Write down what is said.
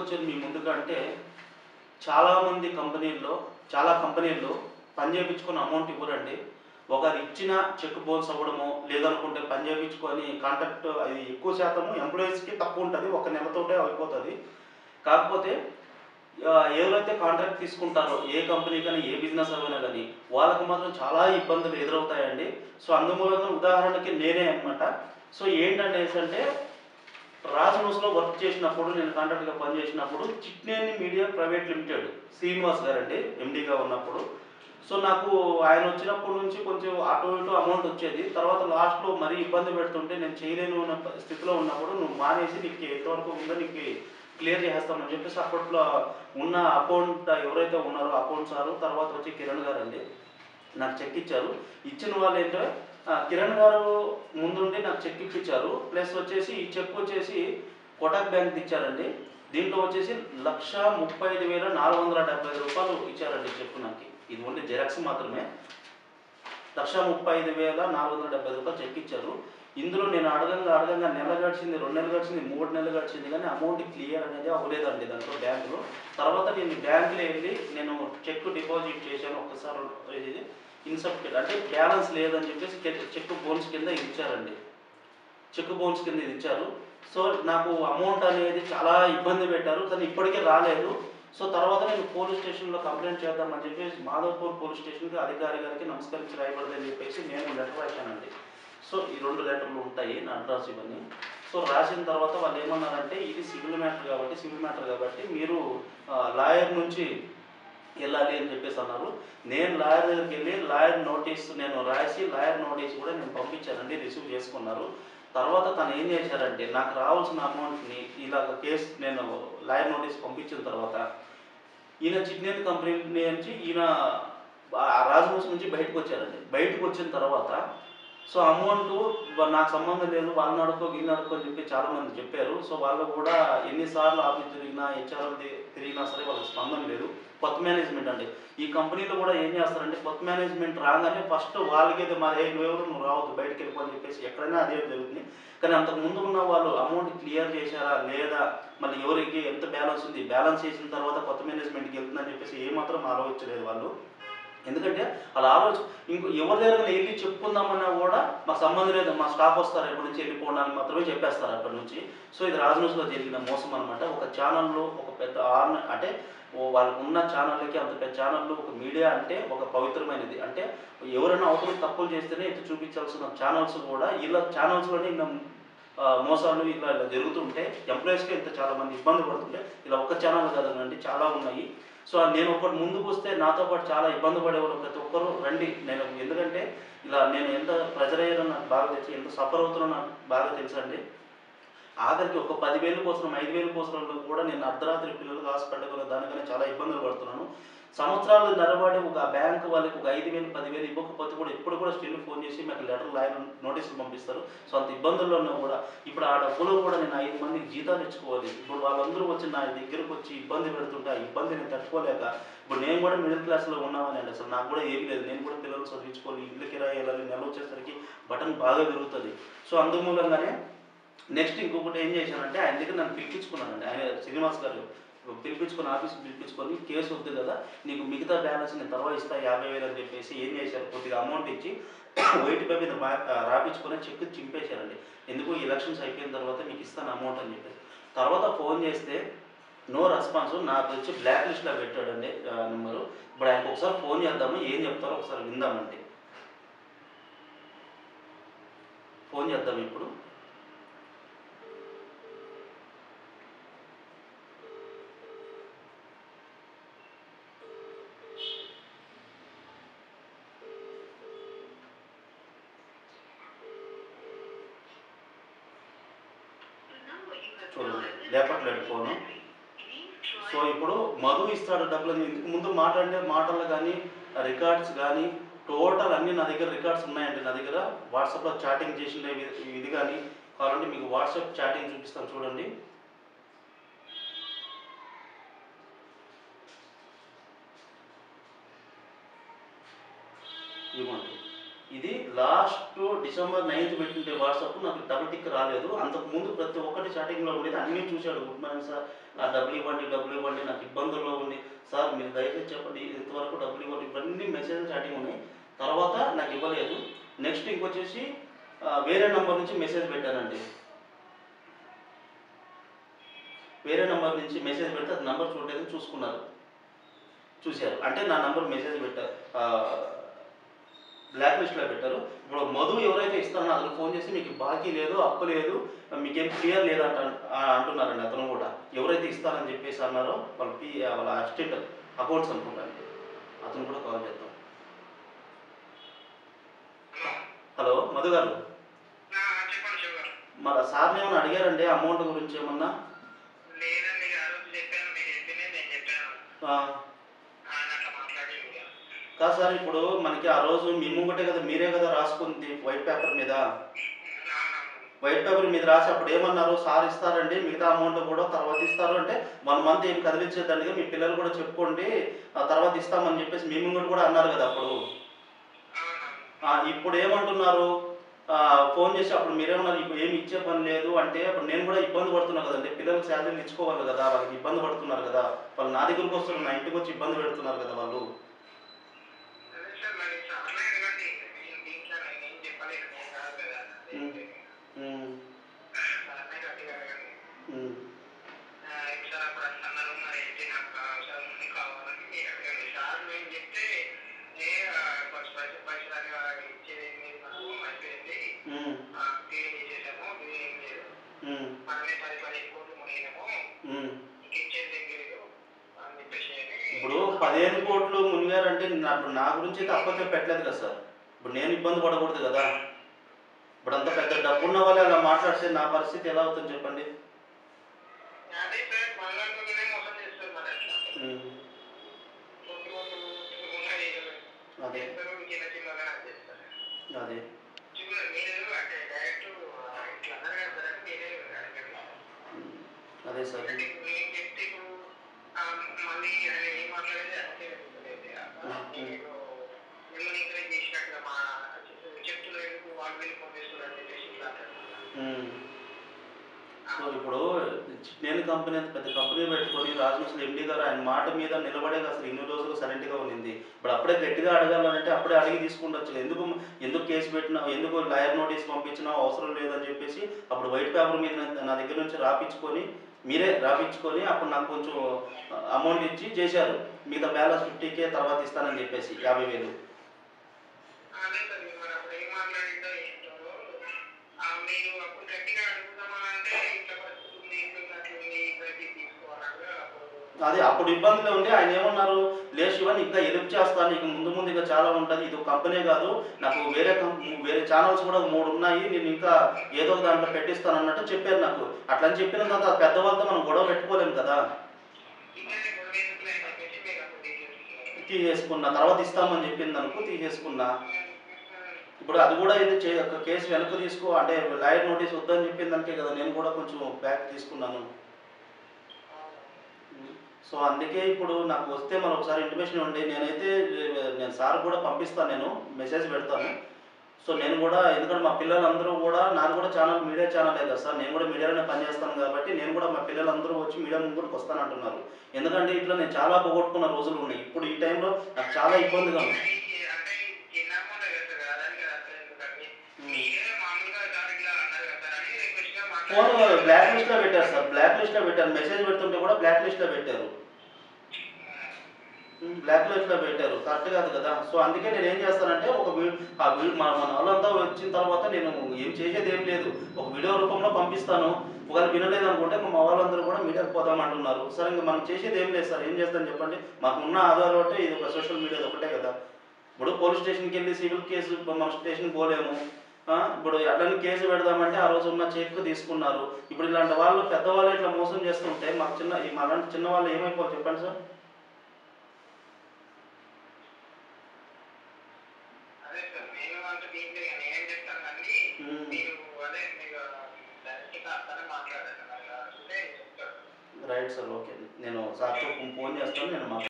వచ్చేది మీ ముందుగా అంటే చాలామంది కంపెనీల్లో చాలా కంపెనీల్లో పని చేయించుకొని అమౌంట్ ఇవ్వరండి ఒకరు ఇచ్చిన చెక్ బౌన్స్ అవ్వడము లేదనుకుంటే పని చేయించుకొని కాంట్రాక్ట్ అది ఎక్కువ శాతము ఎంప్లాయీస్కి తక్కువ ఉంటుంది ఒక నెలతోటే అయిపోతుంది కాకపోతే ఆ, ఎవరైతే కాంట్రాక్ట్ తీసుకుంటారో ఏ కంపెనీ కానీ ఏ బిజినెస్ అయినా కానీ వాళ్ళకి మాత్రం చాలా ఇబ్బందులు ఎదురవుతాయండి సో అందుమూలంగా ఉదాహరణకి నేనే అనమాట సో ఏంటంటే అంటే రాజనూస్లో వర్క్ చేసినప్పుడు నేను కాంట్రాక్ట్గా పనిచేసినప్పుడు Chitneni media private limited Srinivas గారండి ఎండీగా ఉన్నప్పుడు సో నాకు ఆయన వచ్చినప్పటి నుంచి కొంచెం అటు ఇటు అమౌంట్ వచ్చేది తర్వాత లాస్ట్లో మరీ ఇబ్బంది పెడుతుంటే నేను చేయలేని ఉన్న స్థితిలో ఉన్నప్పుడు నువ్వు మానేసి నీకు ఎంతవరకు ఉందో నీకు క్లియర్ చేస్తామని చెప్పేసి అప్పట్లో ఉన్న అకౌంట్ ఎవరైతే ఉన్నారో అకౌంట్ సారు తర్వాత వచ్చి కిరణ్ గారు అండి నాకు చెక్ ఇచ్చారు ఇచ్చిన వాళ్ళు ఏంటో ఆ, కిరణ్ గారు ముందుండి నాకు చెక్ ఇప్పించారు ప్లస్ వచ్చేసి ఈ చెక్ వచ్చేసి కోటక్ బ్యాంక్ ఇచ్చారండి దీంట్లో వచ్చేసి లక్ష ముప్పై ఐదు వేల నాలుగు వందల డెబ్బై ఐదు రూపాయలు ఇచ్చారండి చెక్ నాకు ఇది ఓన్లీ జెరాక్స్ మాత్రమే లక్ష ముప్పై ఐదు వేల నాలుగు వందల డెబ్బై ఐదు రూపాయలు చెక్ ఇచ్చారు ఇందులో నేను అడగంగా అడగంగా నెల గడిచింది రెండు నెలలు గడిచింది మూడు నెలలు గడిచింది కానీ అమౌంట్ క్లియర్ అనేది అవ్వలేదండి దాంట్లో బ్యాంకులో తర్వాత నేను బ్యాంకులో వెళ్ళి నేను చెక్ డిపాజిట్ చేశాను ఒక్కసారి ఇది ఇన్సెప్టెడ్ అంటే బ్యాలెన్స్ లేదని చెప్పేసి చెక్ బోన్స్ కింద ఇది ఇచ్చారండి చెక్ బౌన్స్ కింద ఇది ఇచ్చారు సో నాకు అమౌంట్ అనేది చాలా ఇబ్బంది పెట్టారు కానీ ఇప్పటికే రాలేదు సో తర్వాత నేను పోలీస్ స్టేషన్లో కంప్లైంట్ చేద్దామని చెప్పేసి మాధవపూర్ పోలీస్ స్టేషన్కి అధికారి గారికి నమస్కరించి రాయబడదని చెప్పేసి నేను లెటర్ రాశానండి సో ఈ రెండు లెటర్లు ఉంటాయి నా అడ్రస్ ఇవన్నీ సో రాసిన తర్వాత వాళ్ళు ఏమన్నారంటే ఇది సివిల్ మ్యాటర్ కాబట్టి సివిల్ మ్యాటర్ కాబట్టి మీరు లాయర్ నుంచి వెళ్ళాలి అని చెప్పేసి అన్నారు నేను లాయర్ దగ్గరికి వెళ్ళి లాయర్ నోటీస్ నేను రాసి లాయర్ నోటీస్ కూడా నేను పంపించానండి రిసీవ్ చేసుకున్నారు తర్వాత తను ఏం చేశారంటే నాకు రావాల్సిన అమౌంట్ని ఇలాగ కేసు నేను లాయర్ నోటీస్ పంపించిన తర్వాత ఈయన చిట్నేని కంపెనీ నుంచి ఈయన రాజమూస్ నుంచి బయటకు వచ్చారండి బయటకు వచ్చిన తర్వాత సో అమౌంట్ నాకు సంబంధం లేదు వాళ్ళని అడుక్కో వీళ్ళని అడుక్కో అని చెప్పి చాలా మంది చెప్పారు సో వాళ్ళు కూడా ఎన్నిసార్లు ఆఫీస్ తిరిగినా హెచ్ఆర్ఎల్ తిరిగినా సరే వాళ్ళకి స్పందన లేదు కొత్త మేనేజ్మెంట్ అండి ఈ కంపెనీలో కూడా ఏం చేస్తారంటే కొత్త మేనేజ్మెంట్ రాగానే ఫస్ట్ వాళ్ళకి మరి ఏ నువ్వెవరు నువ్వు రావద్దు బయటకు వెళ్ళిపో అని చెప్పేసి ఎక్కడైనా అదే జరుగుతుంది కానీ అంతకు ముందు ఉన్న వాళ్ళు అమౌంట్ క్లియర్ చేశారా లేదా మళ్ళీ ఎవరికి ఎంత బ్యాలెన్స్ ఉంది బ్యాలెన్స్ చేసిన తర్వాత కొత్త మేనేజ్మెంట్కి వెళ్తుందని చెప్పేసి ఏమాత్రం ఆలోచించలేదు వాళ్ళు ఎందుకంటే అలా ఆలోచన ఇంకో ఎవరి దగ్గర వెళ్ళి చెప్పుకుందామన్నా కూడా మాకు సంబంధం లేదు మా స్టాఫ్ వస్తారు ఎక్కడి నుంచి వెళ్ళిపోవడానికి మాత్రమే చెప్పేస్తారు అక్కడ నుంచి సో ఇది రాజనూస్లో జరిగిన మోసం అనమాట ఒక ఛానల్లో ఒక పెద్ద ఆర్న అంటే ఓ వాళ్ళకు ఉన్న ఛానళ్ళకి అంత పెద్ద ఛానళ్ళు ఒక మీడియా అంటే ఒక పవిత్రమైనది అంటే ఎవరైనా అవతల తప్పులు చేస్తేనే ఎత్తి చూపించాల్సిన ఛానల్స్ కూడా ఇలా ఛానల్స్లోనే ఇంకా ఆ, మోసాలు ఇలా ఇలా జరుగుతుంటే ఎంప్లాయీస్కి ఇంత చాలా మంది ఇబ్బంది పడుతుంటే ఇలా ఒక్క ఛానల్ కదండి చాలా ఉన్నాయి సో నేను ఒకటి ముందుకు వస్తే నాతో పాటు చాలా ఇబ్బంది పడేవారు ప్రతి ఒక్కరు రండి నేను ఎందుకంటే ఇలా నేను ఎంత ప్రెజర్ అయ్యానో నాకు బాగా తెలుసు ఎంత సఫర్ అవుతున్నా నాకు బాగా తెలుసండి ఆఖరికి ఒక పదివేలు కోసం ఐదు వేలు కోసం కూడా నేను అర్ధరాత్రి పిల్లలకు హాస్పిటల్ దానికనే చాలా ఇబ్బందులు పడుతున్నాను సంవత్సరాలు నిలబడి ఒక బ్యాంక్ వాళ్ళకి ఒక ఐదు వేలు పదివేలు ఇవ్వకపోతే కూడా ఎప్పుడు కూడా స్టిల్ ఫోన్ చేసి మాకు లెటర్ లాయర్ నోటీసులు పంపిస్తారు సో అంత ఇబ్బందుల్లో ఉన్నా కూడా ఇప్పుడు ఆ డబ్బులు కూడా నేను ఐదు మందికి జీతాలు ఇచ్చుకోవాలి ఇప్పుడు వాళ్ళందరూ వచ్చి నా దగ్గరకు వచ్చి ఇబ్బంది పెడుతుంటే ఆ ఇబ్బంది నేను తట్టుకోలేక ఇప్పుడు నేను కూడా మిడిల్ క్లాస్లో ఉన్నామని అండి అసలు నాకు కూడా ఏమీ లేదు నేను కూడా పిల్లలు చదివించుకోవాలి ఇల్లు కిరాయి వెళ్ళాలి నెల వచ్చేసరికి బటన్ బాగా పెరుగుతుంది సో అందుమూలంగానే నెక్స్ట్ ఇంకొకటి ఏం చేశానంటే ఆయన దగ్గర నన్ను పిలిపించుకున్నానండి ఆయన శ్రీనివాస్ గారు పిలిపించుకొని ఆఫీస్కి పిలిపించుకొని కేసు వద్దు కదా నీకు మిగతా బ్యాలెన్స్ నేను తర్వాత ఇస్తా యాభై వేలు అని చెప్పేసి ఏం చేశారు కొద్దిగా అమౌంట్ ఇచ్చి వైట్ పేపర్ మీద మా- ఆ, రాపించుకొని చెక్ చింపేశారండి ఎందుకు ఎలక్షన్స్ అయిపోయిన తర్వాత మీకు ఇస్తాను అమౌంట్ అని చెప్పేసి తర్వాత ఫోన్ చేస్తే నో రెస్పాన్స్ నాకు వచ్చి బ్లాక్ లిస్ట్లో పెట్టాడండి నెంబరు ఇప్పుడు ఆయనకు ఒకసారి ఫోన్ చేద్దాము ఏం చెప్తారో ఒకసారి విందామండి ఫోన్ చేద్దాం ఇప్పుడు చూడండి లేపట్లేదు ఫోను సో ఇప్పుడు మధు ఇస్తాడు డబ్బులు అని ఇంతకు ముందు మాట్లాడే మాటలు కానీ రికార్డ్స్ కానీ టోటల్ అన్ని నా దగ్గర రికార్డ్స్ ఉన్నాయండి నా దగ్గర వాట్సాప్లో చాటింగ్ చేసిన ఇది- ఇది కానీ కావాలంటే మీకు వాట్సాప్ చాటింగ్ చూపిస్తాను చూడండి ఇవ్వండి ఇది లాస్ట్ డిసెంబర్ నైన్త్ పెట్టింటే వాట్సాప్ నాకు డబుల్ టిక్ కిక్ రాలేదు అంతకు ముందు ప్రతి ఒక్కటి చాటింగ్లో ఉండేది అన్నీ చూశాడు గుడ్ మార్నింగ్ సార్ ఆ డబ్బులు ఇవ్వండి డబ్బులు ఇవ్వండి నాకు ఇబ్బందుల్లో ఉంది సార్ మీరు దయచేసి చెప్పండి ఇంతవరకు డబ్బులు ఇవ్వండి ఇవన్నీ మెసేజ్ చాటింగ్ ఉన్నాయి తర్వాత నాకు ఇవ్వలేదు నెక్స్ట్ ఇంకొచ్చేసి ఆ, వేరే నంబర్ నుంచి మెసేజ్ పెట్టానండి వేరే నంబర్ నుంచి మెసేజ్ పెడితే అది నంబర్ చూడలేదు చూసుకున్నారు చూశారు అంటే నా నంబర్ మెసేజ్ పెట్టారు బ్లాక్ లిస్ట్లో పెట్టారు ఇప్పుడు మధు ఎవరైతే ఇస్తారో అతను ఫోన్ చేసి మీకు బాకీ లేదు అప్పు లేదు మీకేం క్లియర్ లేదు అంట ఆ, అంటున్నారండి అతను కూడా ఎవరైతే ఇస్తారని చెప్పేసి అన్నారో వాళ్ళ పి వాళ్ళ అసిస్టెంట్ అకౌంట్స్ అనుకుంటాను అతను కూడా కాల్ చేద్దాం హలో మధు గారు ఆ, చెప్పండి శివ గారు మన సార్ని ఏమైనా అడిగారండి అమౌంట్ గురించి ఏమన్నా లేదండి ఆ రోజు చెప్పాను మీరు చెప్పింది నేను చెప్పాను ఆ, ఆయన అట్లా మాట్లాడి ఇంకా. కాదు సార్ ఇప్పుడు మనకి ఆ రోజు మీ ముంగటే కదా మీరే కదా రాసుకుంది వైట్ పేపర్ మీద అవునవును. వైట్ పేపర్ మీద రాసి అప్పుడు ఏమన్నారు సార్ ఇస్తారండి మిగతా అమౌంట్ కూడా తర్వాత ఇస్తారు అంటే వన్ మంత్ ఏం కదిలించేదండి మీ పిల్లలు కూడా చెప్పుకోండి ఆ తర్వాత ఇస్తామని చెప్పేసి మీ ముంగట కూడా అన్నారు కదా అప్పుడు అవునవును. ఆ, ఇప్పుడు ఏమంటున్నారు ఆ, ఫోన్ చేసి అప్పుడు మీరేమన్నారు ఇప్పుడు ఏమి ఇచ్చే పని లేదు అంటే అప్పుడు నేను కూడా ఇబ్బంది పడుతున్నా కదండి పిల్లలకు శాలరీలు ఇచ్చుకోవాలి కదా వాళ్ళకి ఇబ్బంది పడుతున్నారు కదా వాళ్ళు నా దగ్గరకు వస్తారు నా ఇంటికి వచ్చి ఇబ్బంది పెడుతున్నారు కదా వాళ్ళు అదే సార్ మరి సార్లే అడగండి నేను దీంట్లో నేను ఏం చెప్పలేను నేను కాదు కదా ఉమ్. ఉమ్, సార్నే గట్టిగా అడగండి ఉమ్, ఆ, ఏంటి సార్ అప్పుడు వస్తున్నారు మరి ఏంటి నాకు అవసరం ఉంది కావాలని మీరు అడగండి సార్ మేము చెప్తే ఏ ఆ, కొంచెం పైసలు పైసలు అని ఇచ్చేది ఏం లేదు మనము అయిపోయింది ఉమ్, క్లియర్ చేసేసాము ఇది ఏం లేదు ఉమ్, మనమే పది పదిహేను కోట్లు మునిగినాము ఉమ్. ఇంక ఇచ్చేది ఏం లేదు అని చెప్పేసి అని ఇప్పుడు పదిహేను కోట్లు మునిగారంటే నా నా గురించి అయితే అప్పతే పెట్టలేదు కదా సార్ ఇప్పుడు నేను ఇబ్బంది పడకూడదు కదా ఇప్పుడు అంత పెద్ద డబ్బు ఉన్న వాళ్ళే అలా మాట్లాడితే నా పరిస్థితి ఎలా అవుతుంది చెప్పండి అదే సార్ మనలాంటినే మోసం చేస్తారు మరి అట్లా ఉమ్, కోట్లు కోట్లు ఉన్నాయి అదే చేస్తారు చిన్న చిన్నగా చేస్తారు అదే చిన్న మీరు అంటే డైరెక్ట్ ఇట్లా అన్నారు కదా సార్ అని మీరే అడగండి ఉమ్, అదే సార్ అంటే నేను చెప్తే ఇప్పుడు ఆ, మళ్ళీ ఆయన ఏం మాట్లాడేది అంటే నేను మిమ్మల్ని ఎంకరేజ్ చేసినట్టుగా మా చెప్తున్నారు ఎందుకు వాళ్ళు వీళ్ళు ఫోన్ చేస్తున్నారు అని చెప్పేసి ఇట్లా అంటారు ఉమ్. సో ఇప్పుడు నేను కంపెనీ అంత పెద్ద కంపెనీ పెట్టుకొని రాజమౌళి ఎండి గారు ఆయన మాట మీద నిలబడే అసలు ఇన్ని రోజులు సైలెంట్గా ఉన్నింది ఇప్పుడు అప్పుడే గట్టిగా అడగాలంటే అప్పుడే అడిగి తీసుకుండొచ్చు ఎందుకు ఎందుకు కేసు పెట్టినావు ఎందుకు లాయర్ నోటీస్ పంపించినావు అవసరం లేదని చెప్పేసి అప్పుడు వైట్ పేపర్ మీద నా- నా దగ్గర నుంచి రాపించుకొని మీరే రాపించుకొని అప్పుడు నాకు కొంచెం అమౌంట్ ఇచ్చి చేశారు మిగతా బ్యాలెన్స్ ఫిఫ్టీకే తర్వాత ఇస్తానని చెప్పేసి యాభై వేలు అదే సార్ మరి అప్పుడు ఏం మాట్లాడిందో ఏంటో ఆ, మీరు అప్పుడు గట్టిగా అడుగుదామని అంటే ఇట్లా పరిస్థితి ఉంది ఇట్లా అట్లుంది ప్రతి తీసుకోవాలన్నట్టుగా అప్పుడు అదే అప్పుడు ఇబ్బందులు ఉండి ఆయన ఏమన్నారు లేదు శివన్ ఇంకా ఎలుపు చేస్తాను నీకు ముందు ముందు ఇంకా చాలా ఉంటుంది ఇది ఒక కంపెనీ కాదు నాకు వేరే కంపెనీ వేరే ఛానల్స్ కూడా మూడు ఉన్నాయి నేను ఇంకా ఏదో ఒక దాంట్లో పెట్టిస్తాను అన్నట్టు చెప్పారు నాకు అట్లా అని చెప్పిన తర్వాత పెద్దవాళ్ళతో మనం గొడవ పెట్టుకోలేము కదా ఇదే గొడవ ఎందుకులే అని చెప్పేసి మీరు అప్పుడు తీసేసుకున్నారు తీసేసుకున్నా తర్వాత ఇస్తామని చెప్పింది అనుకో తీసేసుకున్నా ఇప్పుడు అది కూడా ఇది చే ఒక కేసు వెనక్కి తీసుకో అంటే లాయర్ నోటీస్ వద్దని చెప్పిన దానికే కదా నేను కూడా కొంచెం బ్యాక్ తీసుకున్నాను సో అందుకే ఇప్పుడు నాకు వస్తే మనం ఒకసారి ఇంటిమేషన్ ఇవ్వండి నేనైతే ఏ- నేను సార్ కూడా పంపిస్తాను నేను మెసేజ్ పెడతాను సో నేను కూడా ఎందుకంటే మా పిల్లలందరూ కూడా నాది కూడా ఛానల్ మీడియా ఛానలే కదా సార్ నేను కూడా మీడియాలోనే పనిచేస్తాను కాబట్టి నేను కూడా మా పిల్లలందరూ వచ్చి మీడియా ముందుకు వస్తాను అంటున్నారు ఎందుకంటే ఇట్లా నేను చాలా పోగొట్టుకున్న రోజులు ఉన్నాయి ఇప్పుడు ఈ టైంలో నాకు చాలా ఇబ్బందిగా ఉంది అంటే చిన్న అమౌంట్ కదా సార్ అదానికి అసలు ఎందుకండి మీరే మామూలుగా సార్ ఇట్లా అన్నారు కదా సార్ అని రిక్వెస్ట్ గా ఫోన్ మాట్లాడారు బ్లాక్ లిస్ట్లో పెట్టారు సార్ బ్లాక్ లిస్ట్లో పెట్టారు మెసేజ్ పెడుతుంటే కూడా బ్లాక్ లిస్ట్లో పెట్టారు బ్లాక్ లిస్ట్లో పెట్టారు కరెక్ట్ కాదు కదా సో అందుకే నేను ఏం చేస్తానంటే ఒక వీ ఆ వీ మన మన వాళ్ళంతా వచ్చిన తర్వాత నేను ఏం చేసేది ఏం లేదు ఒక వీడియో రూపంలో పంపిస్తాను ఒకవేళ వినలేదు అనుకుంటే మా వాళ్ళందరూ కూడా మీడియాకి పోదాం అంటున్నారు సరే ఇంకా మనం చేసేది ఏం లేదు సార్ ఏం చేస్తాను చెప్పండి మాకు ఉన్న ఆధారం అంటే ఇది ఒక సోషల్ మీడియా ఒకటే కదా ఇప్పుడు పోలీస్ స్టేషన్కి వెళ్ళి సివిల్ కేసు ఇప్పుడు మన స్టేషన్కి పోలేము ఆ, ఇప్పుడు అట్లని కేసు పెడదామంటే ఆ రోజు ఉన్న చెక్ తీసుకున్నారు ఇప్పుడు ఇలాంటి వాళ్ళు పెద్దవాళ్ళు ఇట్లా మోసం చేస్తుంటే మాకు చిన్న ఈ మాలాంటి చిన్న వాళ్ళు ఏమైపోవాలి చెప్పండి సార్ అదే సార్ నేను అంటే దీంట్లో ఇక నేనేం చెప్తాను కానీ మ్మ్. మీరు అదే మీరు డైరెక్ట్ గా అతనే మాట్లాడండి మరి అడిగితే చెప్తాడు రైట్ సార్ ఓకే నేను సార్తో ఫోన్ చేస్తాను నేను మాట్లాడతాను